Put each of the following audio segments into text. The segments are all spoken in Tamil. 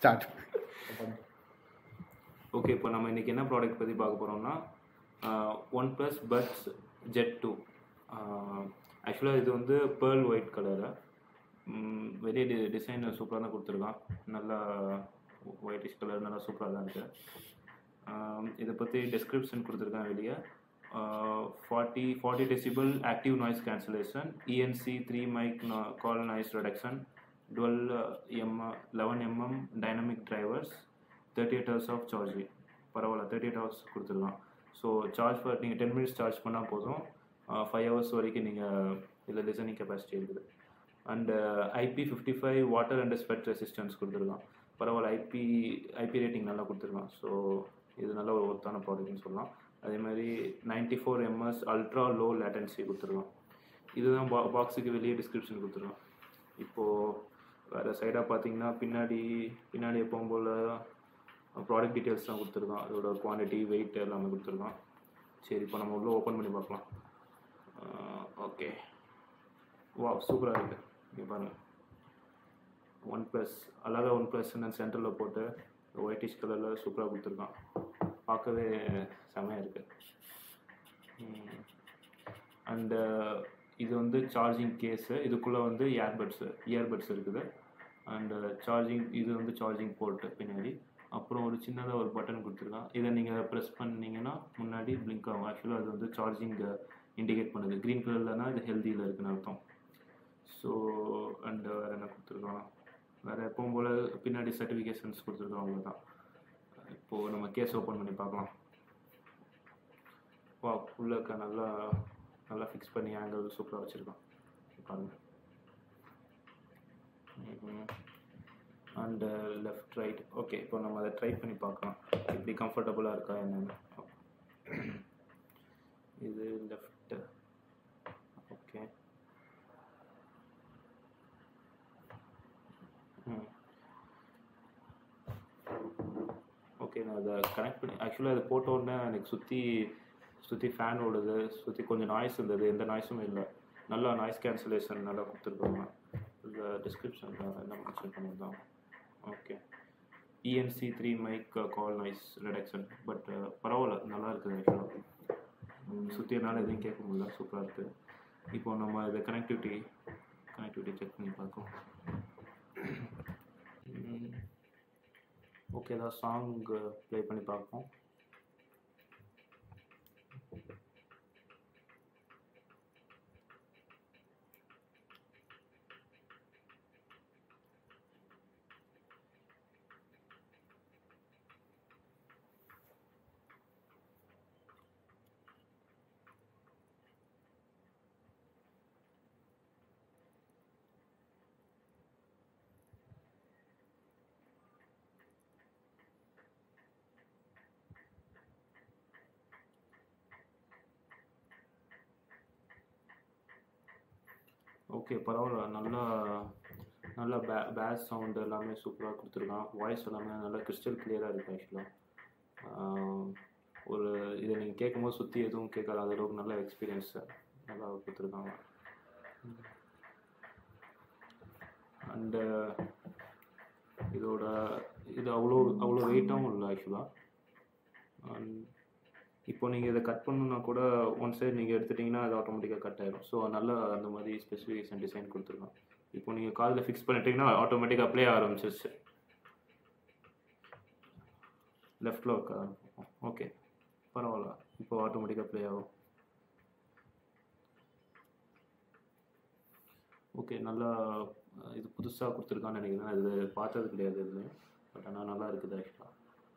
ஸ்டார்ட் ஓகே இப்போ நம்ம இன்றைக்கி என்ன ப்ராடக்ட் பற்றி பார்க்க போகிறோம்னா OnePlus buds Z two ஆக்சுவலாக இது வந்து பேர்ல் ஒயிட் கலரு வெளியே டி டிசைன் சூப்பராக தான் கொடுத்துருக்கான் நல்லா ஒயிட்டிஷ் கலர் நல்லா சூப்பராக தான் இருக்குது இதை பற்றி டெஸ்கிரிப்ஷன் கொடுத்துருக்கேன் வெளியே forty forty decibel active noise cancellation ENC three mic call noise reduction twelve M eleven MM dynamic drivers thirty eight hours of charging பரவாயில்ல தேர்ட்டி எயிட் ஹவர்ஸ் கொடுத்துருக்கான் ஸோ சார்ஜ் ஃபார் நீங்கள் டென் மினிட்ஸ் சார்ஜ் பண்ணால் போதும் ஃபைவ் ஹவர்ஸ் வரைக்கும் நீங்கள் இதில் லிசனிங் கெப்பாசிட்டி இருக்குது and IP fifty five water and sweat resistance கொடுத்துருக்கான் பரவாயில்ல ஐபி ஐபி ரேட்டிங் நல்லா கொடுத்துருக்கான் ஸோ இது நல்ல ஒரு ஒர்த்தான ப்ராடக்ட்னு சொல்லலாம் அதே மாதிரி ninety four MS ultra low latency கொடுத்துருக்கான் இதுதான் பா பாக்ஸுக்கு வெளியே டிஸ்கிரிப்ஷன் கொடுத்துருக்கான் இப்போது வேறு சைடாக பார்த்தீங்கன்னா பின்னாடி பின்னாடி எப்பவும் போல் ப்ராடக்ட் டீட்டெயில்ஸ் தான் கொடுத்துருக்கான் அதோட குவான்டிட்டி வெயிட் எல்லாமே கொடுத்துருக்கான் சரி இப்போ நம்ம உள்ளே ஓப்பன் பண்ணி பார்க்கலாம் ஓகே வா சூப்பராக இருக்குது இங்கே பாருங்கள் ஒன் ப்ளஸ் அழகாக ஒன் ப்ளஸ் சென்டரில் போட்டு ஒயிட்டிஷ் கலரில் சூப்பராக கொடுத்துருக்கான் பார்க்கவே செமையாக இருக்குது அண்டு இது வந்து சார்ஜிங் கேஸு இதுக்குள்ளே வந்து இயர்பட்ஸு இயர்பட்ஸ் இருக்குது அண்டு சார்ஜிங் இது வந்து சார்ஜிங் போர்ட்டு பின்னாடி அப்புறம் ஒரு சின்னதாக ஒரு பட்டன் கொடுத்துருக்கான் இதை நீங்கள் ப்ரெஸ் பண்ணீங்கன்னா முன்னாடி பிளிங்க் ஆகும் ஆக்சுவலாக அது வந்து சார்ஜிங் இண்டிகேட் பண்ணுது க்ரீன் கலர்லனா இது ஹெல்த்தியில் இருக்குன்னு அர்த்தம் ஸோ அண்டு வேறு என்ன கொடுத்துருக்கான் வேறு எப்பவும் போல் பின்னாடி சர்டிஃபிகேஷன்ஸ் கொடுத்துருக்கோம் அவ்வளோதான் இப்போது நம்ம கேஸ் ஓப்பன் பண்ணி பார்க்கலாம் வா உள்ளக்க நல்லா நல்லா ஃபிக்ஸ் பண்ணி ஆங்கிள் சூப்பராக வச்சுருக்கான் பாருங்கள் அண்டு லெஃப்ட் ரைட் ஓகே இப்போ நம்ம அதை ட்ரை பண்ணி பார்க்கலாம் எப்படி கம்ஃபர்டபுளாக இருக்கா என்னென்னு இது லெஃப்ட்டு ஓகே ம் ஓகே நான் அதை கனெக்ட் பண்ணி ஆக்சுவலாக அதை போட்ட உடனே எனக்கு சுற்றி சுற்றி ஃபேன் ஓடுது சுற்றி கொஞ்சம் நாய்ஸ் இருந்தது எந்த நாய்ஸும் இல்லை நல்லா நாய்ஸ் கேன்சலேஷன் நல்லா கொடுத்துருக்காங்க இந்த டிஸ்கிரிப்ஷனில் என்ன மென்ஷன் பண்ணியிருந்தோம் okay ENC three mic call noise reduction but பரவாயில்ல நல்லா இருக்குது ஆக்சுவலாக சுற்றி என்னால் எதுவும் கேட்க முடியல சூப்பராக இருக்குது இப்போ நம்ம இதை கனெக்டிவிட்டி கனெக்டிவிட்டி செக் பண்ணி பார்க்கலாம் ஓகே ஏதாவது சாங் ப்ளே பண்ணி பார்ப்போம் ஓகே பரவாயில்ல நல்லா நல்லா பே பேஸ் சவுண்டு எல்லாமே சூப்பராக கொடுத்துருக்கான் வாய்ஸ் எல்லாமே நல்லா கிறிஸ்டல் கிளியராக இருக்குது ஆக்சுவலாக ஒரு இதை நீங்கள் கேட்கும்போது சுற்றி எதுவும் கேட்காத அந்த அளவுக்கு நல்ல எக்ஸ்பீரியன்ஸு நல்லா கொடுத்துருக்காங்க அண்டு இதோட இது அவ்வளோ அவ்வளோ வெயிட்டாகவும் இல்லை ஆக்சுவலாக இப்போ நீங்கள் இதை கட் பண்ணணுன்னா கூட ஒன் சைடு நீங்கள் எடுத்துட்டிங்கன்னா அது ஆட்டோமேட்டிக்காக கட் ஆயிடும் ஸோ நல்லா அந்த மாதிரி ஸ்பெசிஃபிகேஷன் டிசைன் கொடுத்துருக்கோம் இப்போ நீங்கள் காதில் ஃபிக்ஸ் பண்ணிட்டீங்கன்னா ஆட்டோமேட்டிக்காக அப்ளை ஆரம்பிச்சிருச்சு லெஃப்டில் உட்கார ஓகே பரவாயில்ல இப்போ ஆட்டோமேட்டிக்காக ப்ளே ஆகும் ஓகே நல்லா இது புதுசாக கொடுத்துருக்கான்னு நினைக்கிறேன் இது பார்த்தது கிடையாது இது பட் ஆனால் நல்லா இருக்குது ஆக்சுவலாக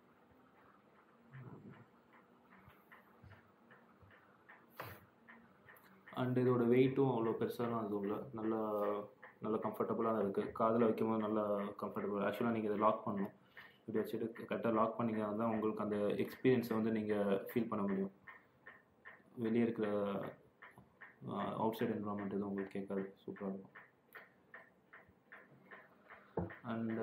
அண்ட் இதோட வெயிட்டும் அவ்வளோ பெருசாலாம் அதுவும் இல்லை நல்லா நல்லா கம்ஃபர்டபுளாக தான் இருக்குது காதில் வைக்கும்போது நல்லா கம்ஃபர்டபுள் ஆக்சுவலாக நீங்கள் இதை லாக் பண்ணணும் இப்படி வச்சுட்டு கரெக்டாக லாக் பண்ணிங்கன்னா தான் உங்களுக்கு அந்த எக்ஸ்பீரியன்ஸை வந்து நீங்கள் ஃபீல் பண்ண முடியும் வெளியே இருக்கிற அவுட் சைட் என்வரான்மெண்ட் எதுவும் உங்களுக்கு கேட்காது சூப்பராக இருக்கும் அண்ட்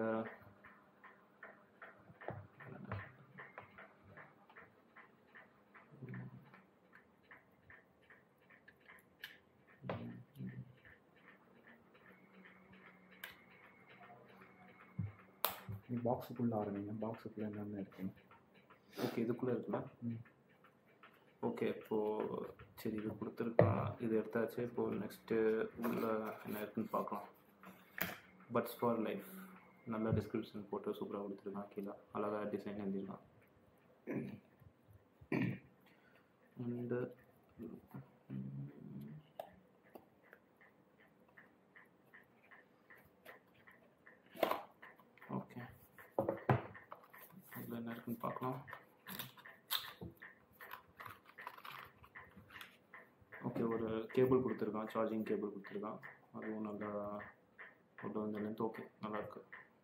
பாக்ஸுக்குள்ளே ஆரம்பிங்க பாக்ஸுக்குள்ளே என்னென்ன இருக்குங்க ஓகே இதுக்குள்ளே இருக்குல்ல ம். ஓகே இப்போது சரி இது கொடுத்துருக்கான் இது எடுத்தாச்சு இப்போது நெக்ஸ்ட்டு உள்ள என்ன இருக்குன்னு பார்க்கலாம் பட்ஸ் ஃபார் லைஃப் நல்ல டிஸ்கிரிப்ஷன் போட்டு சூப்பராக கொடுத்துருக்கான் கீழே அழகாக டிசைன் எழுதிருக்கான் அண்டு ஓகே இதில் என்ன இருக்குன்னு பார்க்கலாம் ஓகே ஒரு கேபிள் கொடுத்துருக்கான் சார்ஜிங் கேபிள் கொடுத்துருக்கான் அதுவும் நல்லா கொண்டு வந்த லென்த் ஓகே நல்லாயிருக்கு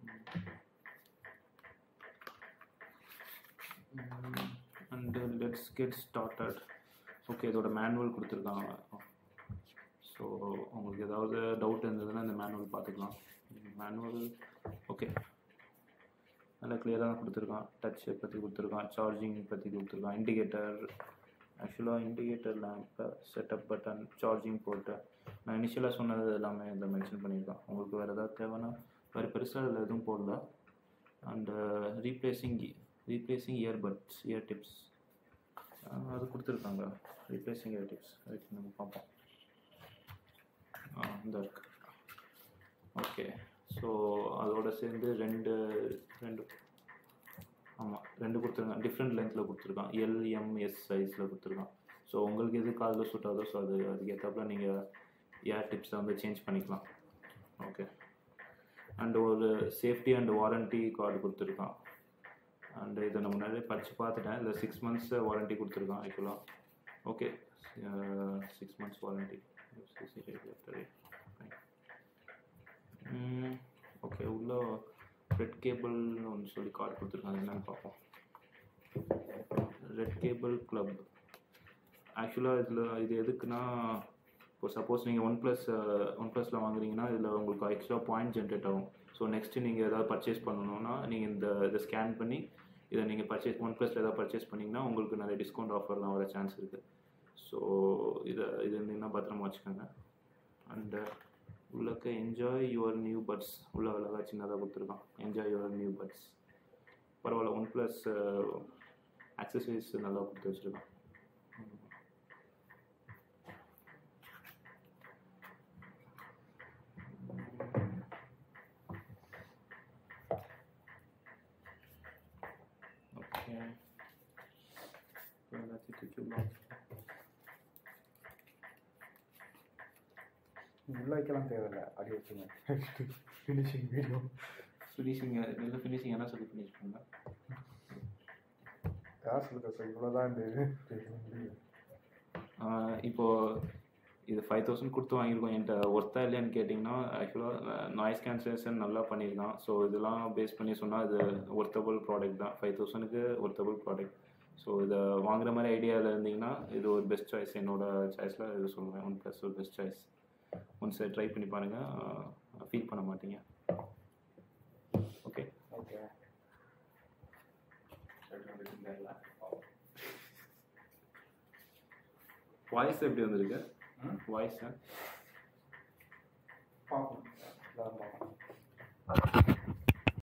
and let's get started okay இதோட மேனுவல் கொடுத்துருக்காங்க ஸோ உங்களுக்கு ஏதாவது டவுட் இருந்ததுன்னா இந்த மேனுவல் பார்த்துக்கலாம் மேனுவல் ஓகே நல்லா கிளியராக கொடுத்துருக்கான் டச் பற்றி கொடுத்துருக்கான் சார்ஜிங் பற்றி கொடுத்துருக்கான் இண்டிகேட்டர் ஆக்சுவலாக indicator lamp setup button charging போட்டு நான் இனிஷியலாக சொன்னது எல்லாமே இதில் மென்ஷன் பண்ணியிருக்கேன் உங்களுக்கு வேறு ஏதாவது தேவைன்னா வேறு பெருசாக இதில் எதுவும் போடல and replacing replacing earbuds ear tips அது கொடுத்துருக்காங்க ரீப்ளேசிங் இயர் டிப்ஸ் அதுக்கு நம்ம பார்ப்போம் ஆ இந்த இருக்கு ஓகே ஸோ அதோட சேர்ந்து ரெண்டு ரெண்டு ஆமாம் ரெண்டு கொடுத்துருக்கான் டிஃப்ரெண்ட் லென்த்தில் கொடுத்துருக்கான் எல்எம்எஸ் சைஸில் கொடுத்துருக்கான் ஸோ உங்களுக்கு எது காதில் சூட் ஆகுதோ ஸோ அது அதுக்கு ஏற்றாப்புல நீங்கள் ஏர் டிப்ஸை வந்து சேஞ்ச் பண்ணிக்கலாம் ஓகே அண்ட் ஒரு சேஃப்டி அண்ட் வாரண்ட்டி கார்டு கொடுத்துருக்கான் அண்ட் இதை நான் முன்னாடியே படித்து பார்த்துட்டேன் இதில் சிக்ஸ் மந்த்ஸ் வாரண்ட்டி கொடுத்துருக்கான் ஆக்சுவலாக okay six months warranty okay உள்ள ரெட் கேபிள்னு ஒன்று சொல்லி கார்டு கொடுத்துருக்காங்க என்னன்னு பார்ப்போம் ரெட் கேபிள் கிளப் ஆக்சுவலாக இதில் இது எதுக்குன்னா இப்போ சப்போஸ் நீங்கள் ஒன் ப்ளஸ் ஒன் ப்ளஸில் வாங்குறீங்கன்னா இதில் உங்களுக்கு எக்ஸ்ட்ரா பாயிண்ட் ஜென்ரேட் ஆகும் ஸோ நெக்ஸ்ட்டு நீங்கள் எதாவது பர்ச்சேஸ் பண்ணணுன்னா நீங்கள் இந்த இதை ஸ்கேன் பண்ணி இதை நீங்கள் பர்ச்சேஸ் ஒன் ப்ளஸில் எதாவது பர்ச்சேஸ் பண்ணிங்கன்னா உங்களுக்கு நிறைய டிஸ்கவுண்ட் ஆஃபர்லாம் வர சான்ஸ் இருக்குது ஸோ இதை இது இருந்தீங்கன்னா பத்திரமா வச்சுக்கோங்க அண்டு உள்ளக்க என்ஜாய் யுவர் நியூ பட்ஸ் உள்ள அழகாக சின்னதாக கொடுத்துருக்கான் என்ஜாய் யுவர் நியூ பட்ஸ் பரவாயில்ல ஒன் ப்ளஸ் ஆக்சசரிஸ் நல்லா கொடுத்து வச்சுருக்கான் ஓகே எல்லாத்தையும் தூக்கி உள்ள உள்ள வைக்கலாம் தேவையில்லை அப்படி வச்சுங்க ஃபினிஷிங் வீடியோ ஃபினிஷிங் நல்ல ஃபினிஷிங் என்ன சொல்லி ஃபினிஷ் பண்ணேன் காசு கொடுத்த சார் இவ்வளோதான் இந்த இது முடியும் இப்போது இது ஃபைவ் தௌசண்ட் கொடுத்து வாங்கியிருக்கோம் என்கிட்ட ஒர்த்தா இல்லையான்னு கேட்டிங்கன்னா ஆக்சுவலாக நாய்ஸ் கேன்சலேஷன் நல்லா பண்ணியிருக்கான் ஸோ இதெல்லாம் பேஸ் பண்ணி சொன்னால் இது ஒர்த்தபிள் ப்ராடக்ட் தான் ஃபைவ் தௌசண்ட்க்கு ஒர்த்தபிள் ப்ராடக்ட் ஸோ இதை வாங்குற மாதிரி ஐடியாவில் இருந்தீங்கன்னா இது ஒரு பெஸ்ட் சாய்ஸ் என்னோட சாய்ஸில் இது சொல்லுவேன் ஒன் ப்ளஸ் ஒரு பெஸ்ட் சாய்ஸ் ஒன்ஸ் ட்ரை பண்ணி பாருங்கள் ஃபீல் பண்ண மாட்டீங்க ஓகே ஓகே வாய்ஸ் எப்படி வந்திருக்கு ம்? வாய்ஸ் பார்ப்போம் இதான் பார்ப்போம்